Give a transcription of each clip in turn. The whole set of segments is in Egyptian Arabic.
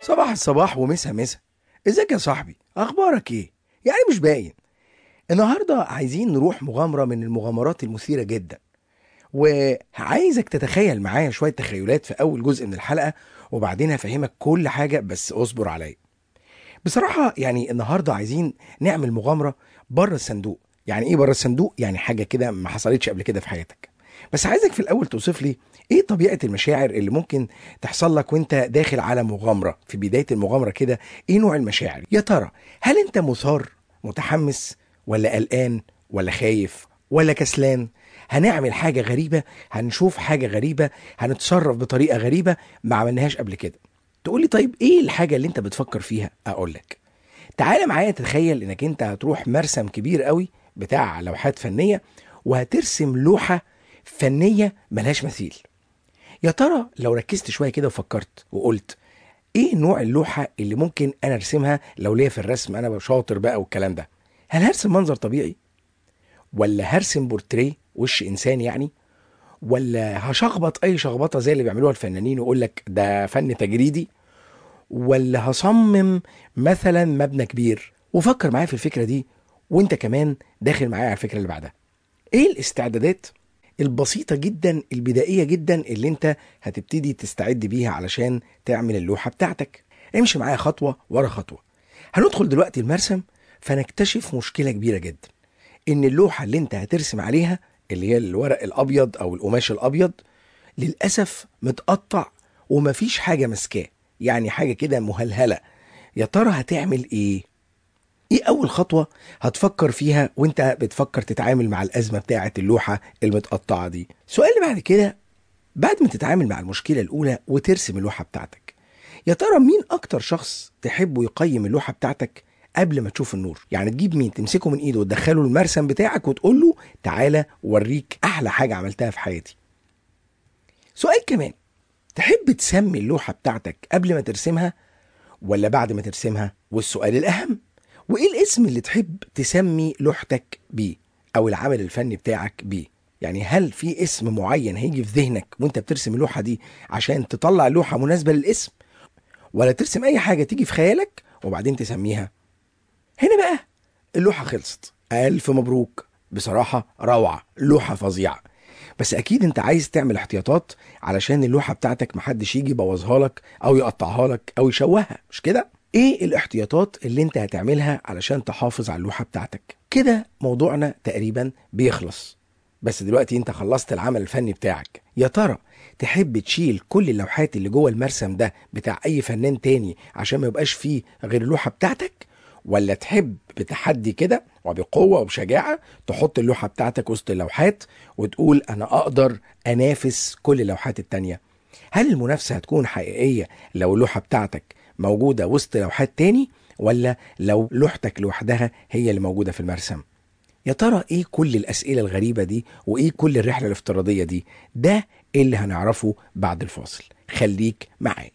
صباح الصباح ومسا مسا ازيك يا صاحبي اخبارك ايه يعني مش باين النهارده عايزين نروح مغامره من المغامرات المثيره جدا وعايزك تتخيل معايا شويه تخيلات في اول جزء من الحلقه وبعدين هفهمك كل حاجه بس اصبر عليا بصراحه يعني النهارده عايزين نعمل مغامره بره الصندوق يعني ايه بره الصندوق يعني حاجه كده ما حصلتش قبل كده في حياتك بس عايزك في الاول توصف لي ايه طبيعه المشاعر اللي ممكن تحصل لك وانت داخل على مغامره في بدايه المغامره كده ايه نوع المشاعر يا ترى هل انت مثار متحمس ولا قلقان ولا خايف ولا كسلان هنعمل حاجه غريبه هنشوف حاجه غريبه هنتصرف بطريقه غريبه ما عملناهاش قبل كده تقول لي طيب ايه الحاجه اللي انت بتفكر فيها اقول لك تعالى معايا تتخيل انك انت هتروح مرسم كبير قوي بتاع لوحات فنيه وهترسم لوحه فنيه ملهاش مثيل يا ترى لو ركزت شويه كده وفكرت وقلت ايه نوع اللوحه اللي ممكن انا ارسمها لو ليا في الرسم انا شاطر بقى والكلام ده هل هرسم منظر طبيعي ولا هرسم بورتريه وش انسان يعني ولا هشخبط اي شخبطه زي اللي بيعملوها الفنانين ويقول لك ده فن تجريدي ولا هصمم مثلا مبنى كبير وفكر معايا في الفكره دي وانت كمان داخل معايا على الفكره اللي بعدها ايه الاستعدادات البسيطة جدا البدائية جدا اللي انت هتبتدي تستعد بيها علشان تعمل اللوحة بتاعتك امشي معايا خطوة ورا خطوة هندخل دلوقتي المرسم فنكتشف مشكلة كبيرة جدا ان اللوحة اللي انت هترسم عليها اللي هي الورق الابيض او القماش الابيض للأسف متقطع ومفيش حاجة ماسكاه يعني حاجة كده مهلهلة يا ترى هتعمل ايه ايه اول خطوه هتفكر فيها وانت بتفكر تتعامل مع الازمه بتاعه اللوحه المتقطعه دي السؤال اللي بعد كده بعد ما تتعامل مع المشكله الاولى وترسم اللوحه بتاعتك يا ترى مين اكتر شخص تحبه يقيم اللوحه بتاعتك قبل ما تشوف النور يعني تجيب مين تمسكه من ايده وتدخله المرسم بتاعك وتقول له تعالى وريك احلى حاجه عملتها في حياتي سؤال كمان تحب تسمي اللوحه بتاعتك قبل ما ترسمها ولا بعد ما ترسمها والسؤال الاهم وايه الاسم اللي تحب تسمي لوحتك بيه او العمل الفني بتاعك بيه يعني هل في اسم معين هيجي في ذهنك وانت بترسم اللوحه دي عشان تطلع لوحه مناسبه للاسم ولا ترسم اي حاجه تيجي في خيالك وبعدين تسميها هنا بقى اللوحه خلصت الف مبروك بصراحه روعه لوحه فظيعه بس اكيد انت عايز تعمل احتياطات علشان اللوحه بتاعتك محدش يجي يبوظها لك او يقطعها لك او يشوهها مش كده ايه الاحتياطات اللي انت هتعملها علشان تحافظ على اللوحه بتاعتك كده موضوعنا تقريبا بيخلص بس دلوقتي انت خلصت العمل الفني بتاعك يا ترى تحب تشيل كل اللوحات اللي جوه المرسم ده بتاع اي فنان تاني عشان ما يبقاش فيه غير اللوحه بتاعتك ولا تحب بتحدي كده وبقوه وبشجاعه تحط اللوحه بتاعتك وسط اللوحات وتقول انا اقدر انافس كل اللوحات التانيه هل المنافسه هتكون حقيقيه لو اللوحه بتاعتك موجودة وسط لوحات تاني ولا لو لوحتك لوحدها هي اللي موجودة في المرسم يا ترى ايه كل الأسئلة الغريبة دي وايه كل الرحلة الافتراضية دي ده اللي هنعرفه بعد الفاصل خليك معايا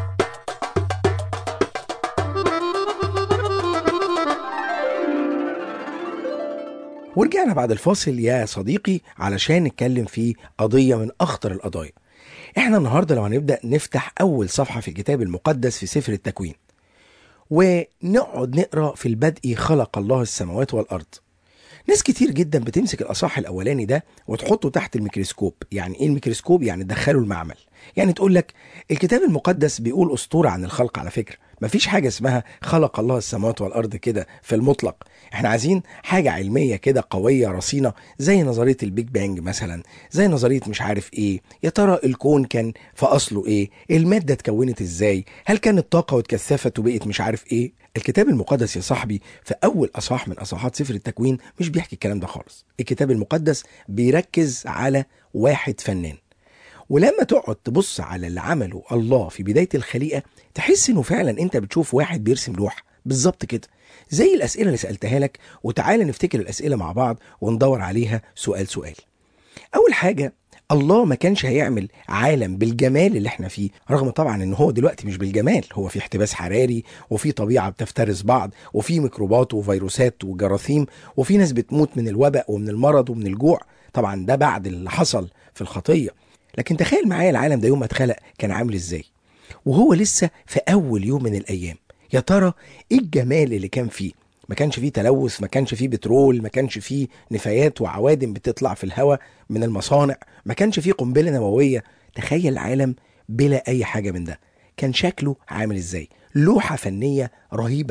ورجعنا بعد الفاصل يا صديقي علشان نتكلم في قضية من أخطر القضايا احنا النهارده لو هنبدا نفتح اول صفحه في الكتاب المقدس في سفر التكوين ونقعد نقرا في البدء خلق الله السماوات والارض ناس كتير جدا بتمسك الاصح الاولاني ده وتحطه تحت الميكروسكوب يعني ايه الميكروسكوب يعني تدخله المعمل يعني تقول لك الكتاب المقدس بيقول اسطوره عن الخلق على فكره مفيش حاجه اسمها خلق الله السماوات والارض كده في المطلق احنا عايزين حاجه علميه كده قويه رصينه زي نظريه البيج بانج مثلا زي نظريه مش عارف ايه يا ترى الكون كان في اصله ايه الماده اتكونت ازاي هل كانت طاقه واتكثفت وبقت مش عارف ايه الكتاب المقدس يا صاحبي في اول اصحاح من اصحاحات سفر التكوين مش بيحكي الكلام ده خالص الكتاب المقدس بيركز على واحد فنان ولما تقعد تبص على اللي عمله الله في بدايه الخليقه تحس انه فعلا انت بتشوف واحد بيرسم لوحه بالظبط كده زي الاسئله اللي سالتها لك وتعالى نفتكر الاسئله مع بعض وندور عليها سؤال سؤال اول حاجه الله ما كانش هيعمل عالم بالجمال اللي احنا فيه رغم طبعا ان هو دلوقتي مش بالجمال هو في احتباس حراري وفي طبيعه بتفترس بعض وفي ميكروبات وفيروسات وجراثيم وفي ناس بتموت من الوباء ومن المرض ومن الجوع طبعا ده بعد اللي حصل في الخطيه لكن تخيل معايا العالم ده يوم ما اتخلق كان عامل ازاي وهو لسه في اول يوم من الايام يا ترى ايه الجمال اللي كان فيه ما كانش فيه تلوث ما كانش فيه بترول ما كانش فيه نفايات وعوادم بتطلع في الهواء من المصانع ما كانش فيه قنبله نوويه تخيل العالم بلا اي حاجه من ده كان شكله عامل ازاي لوحه فنيه رهيبه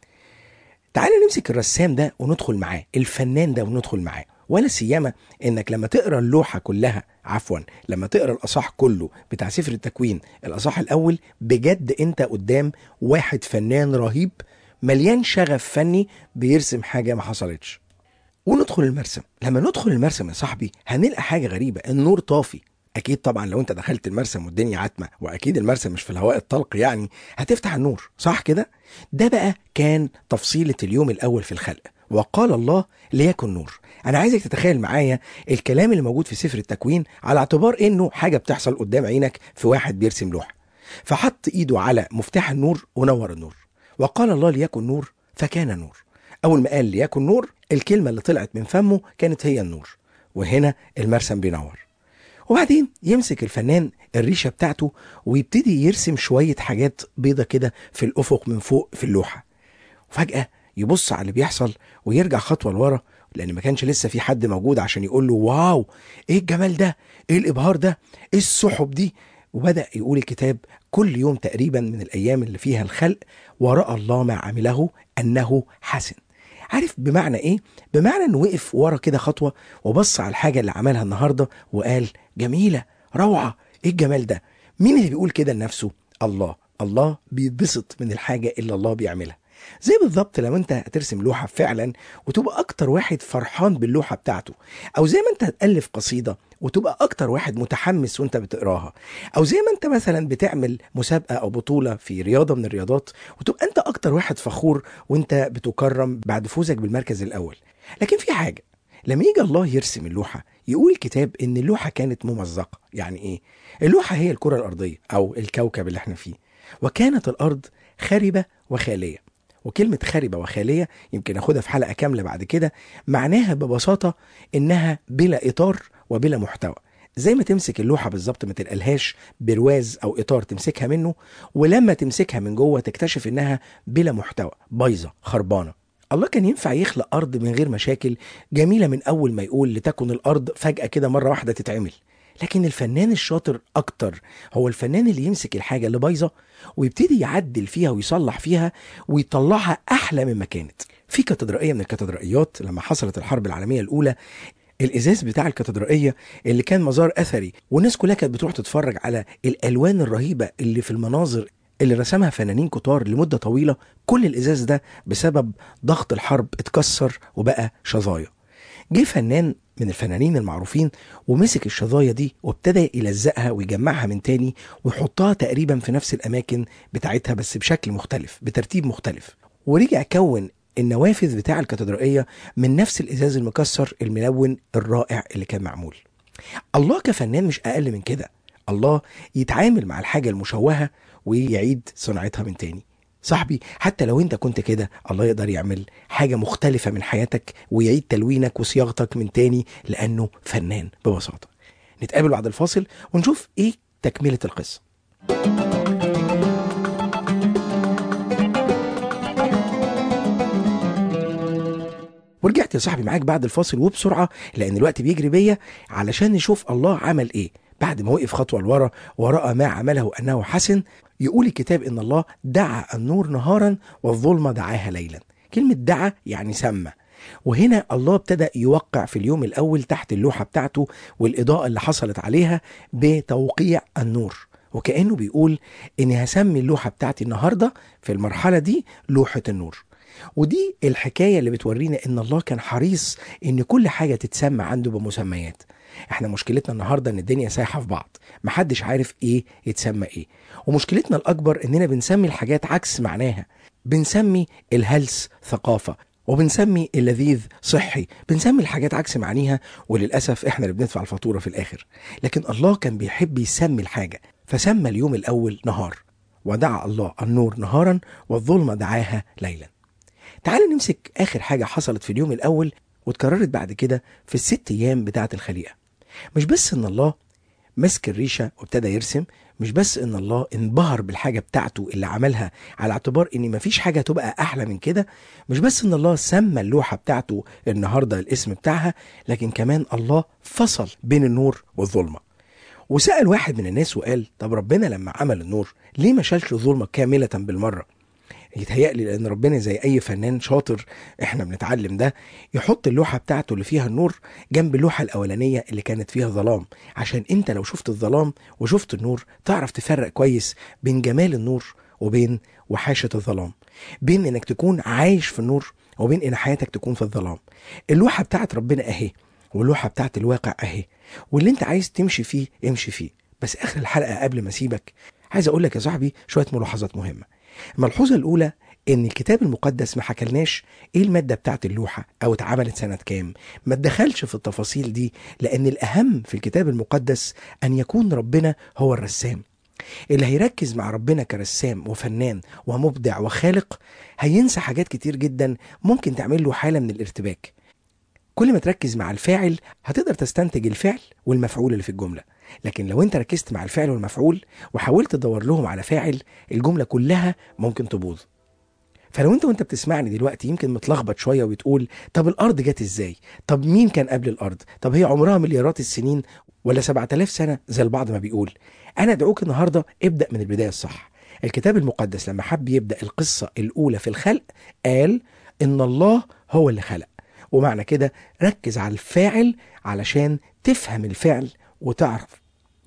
تعال نمسك الرسام ده وندخل معاه الفنان ده وندخل معاه ولا سيما انك لما تقرا اللوحه كلها عفوا لما تقرا الاصح كله بتاع سفر التكوين الاصح الاول بجد انت قدام واحد فنان رهيب مليان شغف فني بيرسم حاجه ما حصلتش وندخل المرسم لما ندخل المرسم يا صاحبي هنلقى حاجه غريبه النور طافي اكيد طبعا لو انت دخلت المرسم والدنيا عتمه واكيد المرسم مش في الهواء الطلق يعني هتفتح النور صح كده ده بقى كان تفصيله اليوم الاول في الخلق وقال الله ليكن نور انا عايزك تتخيل معايا الكلام اللي موجود في سفر التكوين على اعتبار انه حاجه بتحصل قدام عينك في واحد بيرسم لوحه فحط ايده على مفتاح النور ونور النور وقال الله ليكن نور فكان نور اول ما قال ليكن نور الكلمه اللي طلعت من فمه كانت هي النور وهنا المرسم بينور وبعدين يمسك الفنان الريشه بتاعته ويبتدي يرسم شويه حاجات بيضه كده في الافق من فوق في اللوحه وفجاه يبص على اللي بيحصل ويرجع خطوه لورا لان ما كانش لسه في حد موجود عشان يقول له واو ايه الجمال ده ايه الابهار ده ايه السحب دي وبدا يقول الكتاب كل يوم تقريبا من الايام اللي فيها الخلق وراى الله ما عمله انه حسن عارف بمعنى ايه بمعنى انه وقف ورا كده خطوه وبص على الحاجه اللي عملها النهارده وقال جميله روعه ايه الجمال ده مين اللي بيقول كده لنفسه الله الله بيتبسط من الحاجه اللي الله بيعملها زي بالظبط لو انت هترسم لوحه فعلا وتبقى اكتر واحد فرحان باللوحه بتاعته او زي ما انت هتالف قصيده وتبقى اكتر واحد متحمس وانت بتقراها او زي ما انت مثلا بتعمل مسابقه او بطوله في رياضه من الرياضات وتبقى انت اكتر واحد فخور وانت بتكرم بعد فوزك بالمركز الاول لكن في حاجه لما يجي الله يرسم اللوحه يقول الكتاب ان اللوحه كانت ممزقه يعني ايه اللوحه هي الكره الارضيه او الكوكب اللي احنا فيه وكانت الارض خربه وخاليه وكلمة خاربة وخالية يمكن أخدها في حلقة كاملة بعد كده معناها ببساطة إنها بلا إطار وبلا محتوى زي ما تمسك اللوحة بالظبط ما تلقلهاش برواز أو إطار تمسكها منه ولما تمسكها من جوه تكتشف إنها بلا محتوى بايظة خربانة الله كان ينفع يخلق أرض من غير مشاكل جميلة من أول ما يقول لتكن الأرض فجأة كده مرة واحدة تتعمل لكن الفنان الشاطر اكتر هو الفنان اللي يمسك الحاجه اللي بايظه ويبتدي يعدل فيها ويصلح فيها ويطلعها احلى مما كانت في كاتدرائيه من الكاتدرائيات لما حصلت الحرب العالميه الاولى الازاز بتاع الكاتدرائيه اللي كان مزار اثري والناس كلها كانت بتروح تتفرج على الالوان الرهيبه اللي في المناظر اللي رسمها فنانين كتار لمده طويله كل الازاز ده بسبب ضغط الحرب اتكسر وبقى شظايا جه فنان من الفنانين المعروفين ومسك الشظايا دي وابتدى يلزقها ويجمعها من تاني ويحطها تقريبا في نفس الاماكن بتاعتها بس بشكل مختلف بترتيب مختلف ورجع كون النوافذ بتاع الكاتدرائية من نفس الإزاز المكسر الملون الرائع اللي كان معمول الله كفنان مش أقل من كده الله يتعامل مع الحاجة المشوهة ويعيد صناعتها من تاني صاحبي حتى لو انت كنت كده الله يقدر يعمل حاجة مختلفة من حياتك ويعيد تلوينك وصياغتك من تاني لأنه فنان ببساطة نتقابل بعد الفاصل ونشوف ايه تكملة القصة ورجعت يا صاحبي معاك بعد الفاصل وبسرعة لأن الوقت بيجري بيا علشان نشوف الله عمل ايه بعد ما وقف خطوة لورا ورأى ما عمله أنه حسن يقول الكتاب ان الله دعا النور نهارا والظلمه دعاها ليلا كلمه دعا يعني سمى وهنا الله ابتدى يوقع في اليوم الاول تحت اللوحه بتاعته والاضاءه اللي حصلت عليها بتوقيع النور وكانه بيقول اني هسمي اللوحه بتاعتي النهارده في المرحله دي لوحه النور ودي الحكايه اللي بتورينا ان الله كان حريص ان كل حاجه تتسمى عنده بمسميات احنا مشكلتنا النهارده ان الدنيا سايحه في بعض محدش عارف ايه يتسمى ايه ومشكلتنا الاكبر اننا بنسمي الحاجات عكس معناها بنسمي الهلس ثقافه وبنسمي اللذيذ صحي بنسمي الحاجات عكس معانيها وللاسف احنا اللي بندفع الفاتوره في الاخر لكن الله كان بيحب يسمي الحاجه فسمى اليوم الاول نهار ودعا الله النور نهارا والظلمه دعاها ليلا تعال نمسك اخر حاجه حصلت في اليوم الاول واتكررت بعد كده في الست ايام بتاعه الخليقه مش بس ان الله مسك الريشه وابتدى يرسم مش بس ان الله انبهر بالحاجه بتاعته اللي عملها على اعتبار ان مفيش حاجه تبقى احلى من كده مش بس ان الله سمى اللوحه بتاعته النهارده الاسم بتاعها لكن كمان الله فصل بين النور والظلمه وسال واحد من الناس وقال طب ربنا لما عمل النور ليه ما شالش الظلمه كامله بالمره يتهيألي لأن ربنا زي أي فنان شاطر إحنا بنتعلم ده يحط اللوحة بتاعته اللي فيها النور جنب اللوحة الأولانية اللي كانت فيها ظلام عشان أنت لو شفت الظلام وشفت النور تعرف تفرق كويس بين جمال النور وبين وحاشة الظلام بين إنك تكون عايش في النور وبين إن حياتك تكون في الظلام اللوحة بتاعت ربنا أهي واللوحة بتاعت الواقع أهي واللي أنت عايز تمشي فيه امشي فيه بس آخر الحلقة قبل ما أسيبك عايز أقول لك يا صاحبي شوية ملاحظات مهمة الملحوظة الأولى إن الكتاب المقدس ما حكلناش إيه المادة بتاعت اللوحة أو اتعملت سنة كام ما اتدخلش في التفاصيل دي لأن الأهم في الكتاب المقدس أن يكون ربنا هو الرسام اللي هيركز مع ربنا كرسام وفنان ومبدع وخالق هينسى حاجات كتير جدا ممكن تعمل له حالة من الارتباك كل ما تركز مع الفاعل هتقدر تستنتج الفعل والمفعول اللي في الجملة لكن لو انت ركزت مع الفعل والمفعول وحاولت تدور لهم على فاعل الجملة كلها ممكن تبوظ فلو انت وانت بتسمعني دلوقتي يمكن متلخبط شويه وبتقول طب الارض جت ازاي طب مين كان قبل الارض طب هي عمرها مليارات السنين ولا 7000 سنه زي البعض ما بيقول انا ادعوك النهارده ابدا من البدايه الصح الكتاب المقدس لما حب يبدا القصه الاولى في الخلق قال ان الله هو اللي خلق ومعنى كده ركز على الفاعل علشان تفهم الفعل وتعرف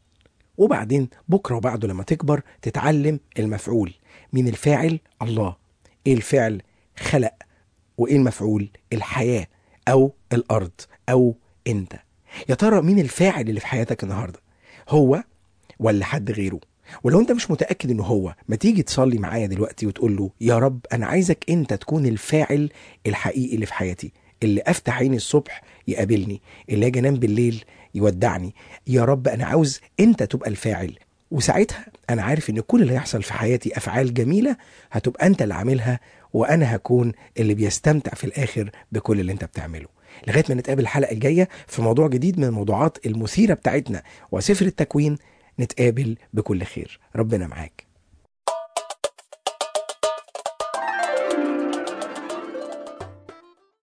وبعدين بكره وبعده لما تكبر تتعلم المفعول مين الفاعل الله ايه الفعل خلق وايه المفعول الحياه او الارض او انت يا ترى مين الفاعل اللي في حياتك النهارده هو ولا حد غيره ولو انت مش متاكد انه هو ما تيجي تصلي معايا دلوقتي وتقول له يا رب انا عايزك انت تكون الفاعل الحقيقي اللي في حياتي اللي افتح عيني الصبح يقابلني اللي اجي انام بالليل يودعني يا رب انا عاوز انت تبقى الفاعل وساعتها انا عارف ان كل اللي هيحصل في حياتي افعال جميله هتبقى انت اللي عاملها وانا هكون اللي بيستمتع في الاخر بكل اللي انت بتعمله لغايه ما نتقابل الحلقه الجايه في موضوع جديد من الموضوعات المثيره بتاعتنا وسفر التكوين نتقابل بكل خير ربنا معاك